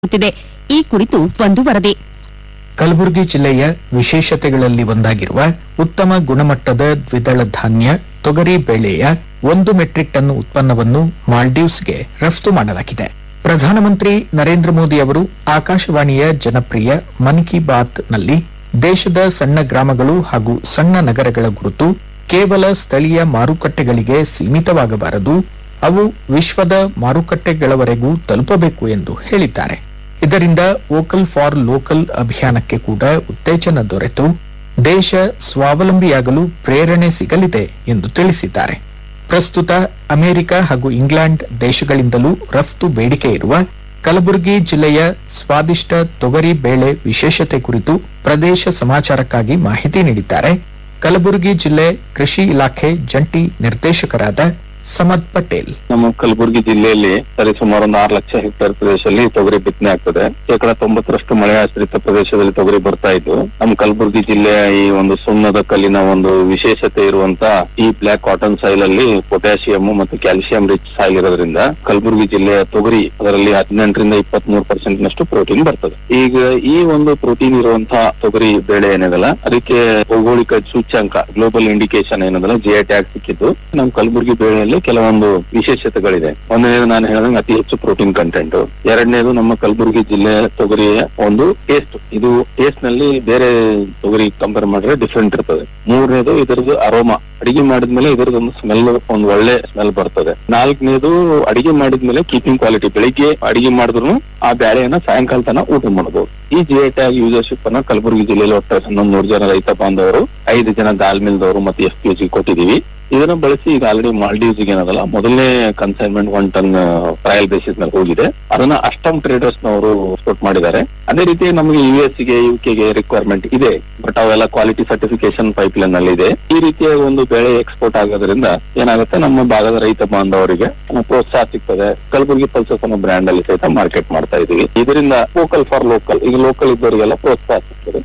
ನಡೆಯುತ್ತಿದೆ ಈ ಕುರಿತು ಒಂದು ವರದಿ ಕಲಬುರಗಿ ಜಿಲ್ಲೆಯ ವಿಶೇಷತೆಗಳಲ್ಲಿ ಒಂದಾಗಿರುವ ಉತ್ತಮ ಗುಣಮಟ್ಟದ ದ್ವಿದಳ ಧಾನ್ಯ ತೊಗರಿ ಬೇಳೆಯ ಒಂದು ಮೆಟ್ರಿಕ್ ಟನ್ ಉತ್ಪನ್ನವನ್ನು ಮಾಲ್ಡೀವ್ಸ್ಗೆ ರಫ್ತು ಮಾಡಲಾಗಿದೆ ಪ್ರಧಾನಮಂತ್ರಿ ನರೇಂದ್ರ ಮೋದಿ ಅವರು ಆಕಾಶವಾಣಿಯ ಜನಪ್ರಿಯ ಮನ್ ಕಿ ಬಾತ್ ನಲ್ಲಿ ದೇಶದ ಸಣ್ಣ ಗ್ರಾಮಗಳು ಹಾಗೂ ಸಣ್ಣ ನಗರಗಳ ಗುರುತು ಕೇವಲ ಸ್ಥಳೀಯ ಮಾರುಕಟ್ಟೆಗಳಿಗೆ ಸೀಮಿತವಾಗಬಾರದು ಅವು ವಿಶ್ವದ ಮಾರುಕಟ್ಟೆಗಳವರೆಗೂ ತಲುಪಬೇಕು ಎಂದು ಹೇಳಿದ್ದಾರೆ ಇದರಿಂದ ವೋಕಲ್ ಫಾರ್ ಲೋಕಲ್ ಅಭಿಯಾನಕ್ಕೆ ಕೂಡ ಉತ್ತೇಜನ ದೊರೆತು ದೇಶ ಸ್ವಾವಲಂಬಿಯಾಗಲು ಪ್ರೇರಣೆ ಸಿಗಲಿದೆ ಎಂದು ತಿಳಿಸಿದ್ದಾರೆ ಪ್ರಸ್ತುತ ಅಮೆರಿಕ ಹಾಗೂ ಇಂಗ್ಲೆಂಡ್ ದೇಶಗಳಿಂದಲೂ ರಫ್ತು ಬೇಡಿಕೆ ಇರುವ ಕಲಬುರಗಿ ಜಿಲ್ಲೆಯ ಸ್ವಾದಿಷ್ಟ ತೊಗರಿ ಬೇಳೆ ವಿಶೇಷತೆ ಕುರಿತು ಪ್ರದೇಶ ಸಮಾಚಾರಕ್ಕಾಗಿ ಮಾಹಿತಿ ನೀಡಿದ್ದಾರೆ ಕಲಬುರಗಿ ಜಿಲ್ಲೆ ಕೃಷಿ ಇಲಾಖೆ ಜಂಟಿ ನಿರ್ದೇಶಕರಾದ ಸಮದ್ ಪಟೇಲ್ ನಮ್ಮ ಕಲಬುರಗಿ ಜಿಲ್ಲೆಯಲ್ಲಿ ಸರಿ ಸುಮಾರು ಒಂದು ಆರು ಲಕ್ಷ ಹೆಕ್ಟೇರ್ ಪ್ರದೇಶದಲ್ಲಿ ತೊಗರಿ ಬಿತ್ತನೆ ಆಗ್ತದೆ ಶೇಕಡ ತೊಂಬತ್ತರಷ್ಟು ಮಳೆ ಆಶ್ರಿತ ಪ್ರದೇಶದಲ್ಲಿ ತೊಗರಿ ಬರ್ತಾ ಇದ್ದು ನಮ್ಮ ಕಲಬುರಗಿ ಜಿಲ್ಲೆಯ ಈ ಒಂದು ಸುಣ್ಣದ ಕಲ್ಲಿನ ಒಂದು ವಿಶೇಷತೆ ಇರುವಂತ ಈ ಬ್ಲಾಕ್ ಕಾಟನ್ ಸಾಯಿಲ್ ಅಲ್ಲಿ ಪೊಟ್ಯಾಸಿಯಂ ಮತ್ತು ಕ್ಯಾಲ್ಸಿಯಂ ರಿಚ್ ಸಾಯಿಲ್ ಇರೋದ್ರಿಂದ ಕಲಬುರಗಿ ಜಿಲ್ಲೆಯ ತೊಗರಿ ಅದರಲ್ಲಿ ಹದಿನೆಂಟರಿಂದ ಇಪ್ಪತ್ತ್ ಮೂರು ಪರ್ಸೆಂಟ್ ನಷ್ಟು ಪ್ರೋಟೀನ್ ಬರ್ತದೆ ಈಗ ಈ ಒಂದು ಪ್ರೋಟೀನ್ ಇರುವಂತಹ ತೊಗರಿ ಬೆಳೆ ಏನಿದಲ್ಲ ಅದಕ್ಕೆ ಭೌಗೋಳಿಕ ಸೂಚ್ಯಂಕ ಗ್ಲೋಬಲ್ ಇಂಡಿಕೇಶನ್ ಏನದಲ್ಲ ಜಿ ಐ ಟ್ಯಾಗ್ ಸಿಕ್ಕಿದ್ದು ನಮ್ಮ ಕಲಬುರಗಿ ಬೆಳೆಯಲ್ಲಿ ಕೆಲವೊಂದು ವಿಶೇಷತೆಗಳಿದೆ ಒಂದನೇದು ನಾನು ಹೇಳಿದಂಗೆ ಅತಿ ಹೆಚ್ಚು ಪ್ರೋಟೀನ್ ಕಂಟೆಂಟ್ ಎರಡನೇದು ನಮ್ಮ ಕಲಬುರಗಿ ಜಿಲ್ಲೆಯ ತೊಗರಿಯ ಒಂದು ಟೇಸ್ಟ್ ಇದು ಟೇಸ್ಟ್ ನಲ್ಲಿ ಬೇರೆ ತೊಗರಿ ಕಂಪೇರ್ ಮಾಡಿದ್ರೆ ಡಿಫ್ರೆಂಟ್ ಇರ್ತದೆ ಮೂರನೇದು ಇದರದ್ದು ಅರೋಮಾ ಅಡಿಗೆ ಮಾಡಿದ್ಮೇಲೆ ಇದರದೊಂದು ಸ್ಮೆಲ್ ಒಂದು ಒಳ್ಳೆ ಸ್ಮೆಲ್ ಬರ್ತದೆ ನಾಲ್ಕನೇದು ಅಡಿಗೆ ಮಾಡಿದ್ಮೇಲೆ ಕೀಪಿಂಗ್ ಕ್ವಾಲಿಟಿ ಬೆಳಿಗ್ಗೆ ಅಡಿಗೆ ಮಾಡಿದ್ರು ಆ ಬ್ಯಾಳೆಯನ್ನ ಸಾಯಂಕಾಲ ತನ ಊಟ ಮಾಡಬಹುದು ಈ ಜಿ ಐ ಟ್ಯಾಗ್ ಯೂಸರ್ಶಿಪ್ ಅನ್ನ ಕಲಬುರಗಿ ಜಿಲ್ಲೆಯಲ್ಲಿ ಒಟ್ಟಾರೆ ಹನ್ನೊಂದು ನೂರು ಜನ ರೈತ ಬಾಂಧವರು ಐದು ಜನ ದಾಲ್ ಮಿಲ್ದವರು ಮತ್ತೆ ಎಫ್ ಪಿ ಕೊಟ್ಟಿದೀವಿ ಇದನ್ನ ಬಳಸಿ ಈಗ ಆಲ್ರೆಡಿ ಮಾಲ್ಡೀವ್ಸ್ ಏನದಲ್ಲ ಮೊದಲನೇ consignment one ton trial basis ಮೇಲೆ ಹೋಗಿದೆ ಅದನ್ನ ಅಷ್ಟಮ್ ಟ್ರೇಡರ್ಸ್ ನವರು ಎಕ್ಸ್ಪೋರ್ಟ್ ಮಾಡಿದ್ದಾರೆ ಅದೇ ರೀತಿ ನಮಗೆ ಯು ಎಸ್ ಗೆ ಯು ಗೆ ರಿಕ್ವೈರ್ಮೆಂಟ್ ಇದೆ ಬಟ್ ಅವೆಲ್ಲ ಕ್ವಾಲಿಟಿ ಸರ್ಟಿಫಿಕೇಶನ್ ಪೈಪ್ ಲೈನ್ ನಲ್ಲಿ ಇದೆ ಈ ರೀತಿಯ ಒಂದು ಬೆಳೆ ಎಕ್ಸ್ಪೋರ್ಟ್ ಆಗೋದ್ರಿಂದ ಏನಾಗುತ್ತೆ ನಮ್ಮ ಭಾಗದ ರೈತ ಬಾಂಧವರಿಗೆ ಪ್ರೋತ್ಸಾಹ ಸಿಗ್ತದೆ ಕಲಬುರಗಿ ಪಲ್ಸಸ್ ಅನ್ನೋ ಬ್ರ್ಯಾಂಡ್ ಅಲ್ಲಿ ಸಹಿತ ಮಾರ್ಕೆಟ್ ಮಾಡ್ತಾ ಇದೀವಿ ಇದರಿಂದ ವೋಕಲ್ ಫಾರ್ ಲೋಕಲ್ ಈಗ ಲೋಕಲ್ ಇದ್ದವರಿಗೆಲ್ಲ ಪ್ರೋತ್ಸಾಹ ಸಿಗ್ತದೆ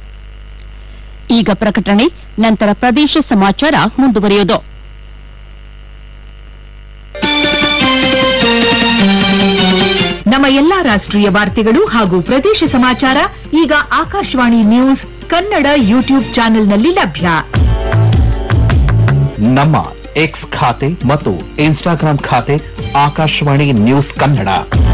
ಈಗ ಪ್ರಕಟಣೆ ನಂತರ ಪ್ರದೇಶ ಸಮಾಚಾರ ಮುಂದುವರಿಯುವುದು ನಮ್ಮ ಎಲ್ಲಾ ರಾಷ್ಟ್ರೀಯ ವಾರ್ತೆಗಳು ಹಾಗೂ ಪ್ರದೇಶ ಸಮಾಚಾರ ಈಗ ಆಕಾಶವಾಣಿ ನ್ಯೂಸ್ ಕನ್ನಡ ಯೂಟ್ಯೂಬ್ ಚಾನೆಲ್ನಲ್ಲಿ ಲಭ್ಯ ನಮ್ಮ ಎಕ್ಸ್ ಖಾತೆ ಮತ್ತು ಇನ್ಸ್ಟಾಗ್ರಾಂ ಖಾತೆ ಆಕಾಶವಾಣಿ ನ್ಯೂಸ್ ಕನ್ನಡ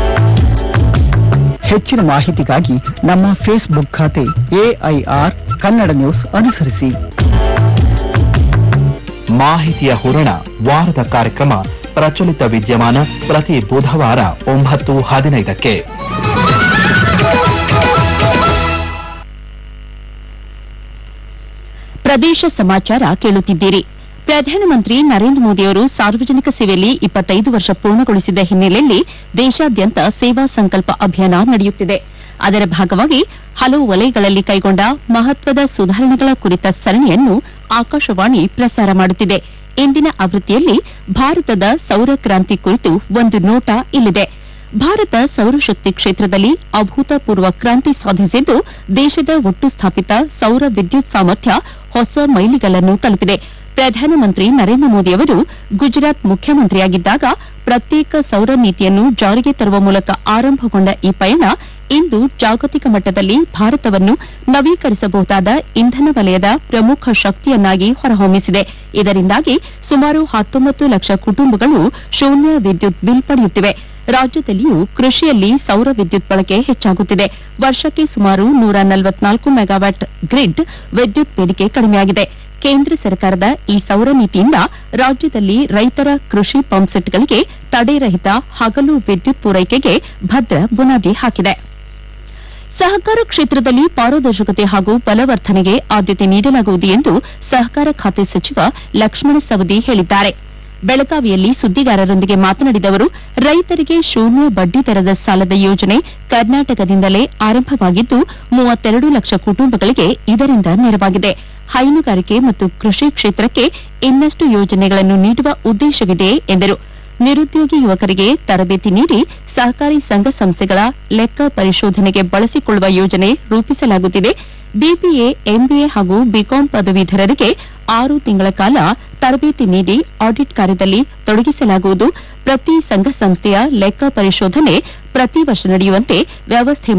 ಹೆಚ್ಚಿನ ಮಾಹಿತಿಗಾಗಿ ನಮ್ಮ ಫೇಸ್ಬುಕ್ ಖಾತೆ ಎಐಆರ್ ಕನ್ನಡ ನ್ಯೂಸ್ ಅನುಸರಿಸಿ ಮಾಹಿತಿಯ ಹೂರಣ ವಾರದ ಕಾರ್ಯಕ್ರಮ ಪ್ರಚಲಿತ ವಿದ್ಯಮಾನ ಪ್ರತಿ ಬುಧವಾರ ಒಂಬತ್ತು ಹದಿನೈದಕ್ಕೆ ಪ್ರದೇಶ ಸಮಾಚಾರ ಕೇಳುತ್ತಿದ್ದೀರಿ ಪ್ರಧಾನಮಂತ್ರಿ ನರೇಂದ್ರ ಮೋದಿಯವರು ಸಾರ್ವಜನಿಕ ಸೇವೆಯಲ್ಲಿ ಇಪ್ಪತ್ತೈದು ವರ್ಷ ಪೂರ್ಣಗೊಳಿಸಿದ ಹಿನ್ನೆಲೆಯಲ್ಲಿ ದೇಶಾದ್ಯಂತ ಸೇವಾ ಸಂಕಲ್ಪ ಅಭಿಯಾನ ನಡೆಯುತ್ತಿದೆ ಅದರ ಭಾಗವಾಗಿ ಹಲವು ವಲಯಗಳಲ್ಲಿ ಕೈಗೊಂಡ ಮಹತ್ವದ ಸುಧಾರಣೆಗಳ ಕುರಿತ ಸರಣಿಯನ್ನು ಆಕಾಶವಾಣಿ ಪ್ರಸಾರ ಮಾಡುತ್ತಿದೆ ಇಂದಿನ ಆವೃತ್ತಿಯಲ್ಲಿ ಭಾರತದ ಸೌರ ಕ್ರಾಂತಿ ಕುರಿತು ಒಂದು ನೋಟ ಇಲ್ಲಿದೆ ಭಾರತ ಸೌರಶಕ್ತಿ ಕ್ಷೇತ್ರದಲ್ಲಿ ಅಭೂತಪೂರ್ವ ಕ್ರಾಂತಿ ಸಾಧಿಸಿದ್ದು ದೇಶದ ಒಟ್ಟು ಸ್ಥಾಪಿತ ಸೌರ ವಿದ್ಯುತ್ ಸಾಮರ್ಥ್ಯ ಹೊಸ ಮೈಲಿಗಲ್ಲನ್ನು ತಲುಪಿದೆ ಪ್ರಧಾನಮಂತ್ರಿ ನರೇಂದ್ರ ಮೋದಿ ಅವರು ಗುಜರಾತ್ ಮುಖ್ಯಮಂತ್ರಿಯಾಗಿದ್ದಾಗ ಪ್ರತ್ಯೇಕ ಸೌರ ನೀತಿಯನ್ನು ಜಾರಿಗೆ ತರುವ ಮೂಲಕ ಆರಂಭಗೊಂಡ ಈ ಪಯಣ ಇಂದು ಜಾಗತಿಕ ಮಟ್ಟದಲ್ಲಿ ಭಾರತವನ್ನು ನವೀಕರಿಸಬಹುದಾದ ಇಂಧನ ವಲಯದ ಪ್ರಮುಖ ಶಕ್ತಿಯನ್ನಾಗಿ ಹೊರಹೊಮ್ಮಿಸಿದೆ ಇದರಿಂದಾಗಿ ಸುಮಾರು ಹತ್ತೊಂಬತ್ತು ಲಕ್ಷ ಕುಟುಂಬಗಳು ಶೂನ್ಯ ವಿದ್ಯುತ್ ಬಿಲ್ ಪಡೆಯುತ್ತಿವೆ ರಾಜ್ಯದಲ್ಲಿಯೂ ಕೃಷಿಯಲ್ಲಿ ಸೌರ ವಿದ್ಯುತ್ ಬಳಕೆ ಹೆಚ್ಚಾಗುತ್ತಿದೆ ವರ್ಷಕ್ಕೆ ಸುಮಾರು ನೂರ ನಲವತ್ನಾಲ್ಕು ಮೆಗಾವ್ಯಾಟ್ ಗ್ರಿಡ್ ವಿದ್ಯುತ್ ಬೇಡಿಕೆ ಕಡಿಮೆಯಾಗಿದೆ ಕೇಂದ್ರ ಸರ್ಕಾರದ ಈ ಸೌರ ನೀತಿಯಿಂದ ರಾಜ್ಯದಲ್ಲಿ ರೈತರ ಕೃಷಿ ಪಂಪ್ಸೆಟ್ಗಳಿಗೆ ತಡೆರಹಿತ ಹಗಲು ವಿದ್ಯುತ್ ಪೂರೈಕೆಗೆ ಭದ್ರ ಬುನಾದಿ ಹಾಕಿದೆ ಸಹಕಾರ ಕ್ಷೇತ್ರದಲ್ಲಿ ಪಾರದರ್ಶಕತೆ ಹಾಗೂ ಬಲವರ್ಧನೆಗೆ ಆದ್ಯತೆ ನೀಡಲಾಗುವುದು ಎಂದು ಸಹಕಾರ ಖಾತೆ ಸಚಿವ ಲಕ್ಷ್ಮಣ ಸವದಿ ಹೇಳಿದ್ದಾರೆ ಬೆಳಗಾವಿಯಲ್ಲಿ ಸುದ್ದಿಗಾರರೊಂದಿಗೆ ಮಾತನಾಡಿದ ಅವರು ರೈತರಿಗೆ ಶೂನ್ಯ ಬಡ್ಡಿ ದರದ ಸಾಲದ ಯೋಜನೆ ಕರ್ನಾಟಕದಿಂದಲೇ ಆರಂಭವಾಗಿದ್ದು ಮೂವತ್ತೆರಡು ಲಕ್ಷ ಕುಟುಂಬಗಳಿಗೆ ಇದರಿಂದ ನೆರವಾಗಿದೆ ಹೈನುಗಾರಿಕೆ ಮತ್ತು ಕೃಷಿ ಕ್ಷೇತ್ರಕ್ಕೆ ಇನ್ನಷ್ಟು ಯೋಜನೆಗಳನ್ನು ನೀಡುವ ಉದ್ದೇಶವಿದೆ ಎಂದರು ನಿರುದ್ಯೋಗಿ ಯುವಕರಿಗೆ ತರಬೇತಿ ನೀಡಿ ಸಹಕಾರಿ ಸಂಘ ಸಂಸ್ಥೆಗಳ ಲೆಕ್ಕ ಪರಿಶೋಧನೆಗೆ ಬಳಸಿಕೊಳ್ಳುವ ಯೋಜನೆ ರೂಪಿಸಲಾಗುತ್ತಿದೆ ಬಿಬಿಎ ಎಂಬಿಎ ಹಾಗೂ ಬಿಕಾಂ ಪದವೀಧರರಿಗೆ ಆರು ತಿಂಗಳ ಕಾಲ ತರಬೇತಿ ನೀಡಿ ಆಡಿಟ್ ಕಾರ್ಯದಲ್ಲಿ ತೊಡಗಿಸಲಾಗುವುದು ಪ್ರತಿ ಸಂಘ ಸಂಸ್ಥೆಯ ಲೆಕ್ಕ ಪರಿಶೋಧನೆ ಪ್ರತಿ ವರ್ಷ ನಡೆಯುವಂತೆ ವ್ಯವಸ್ಥೆ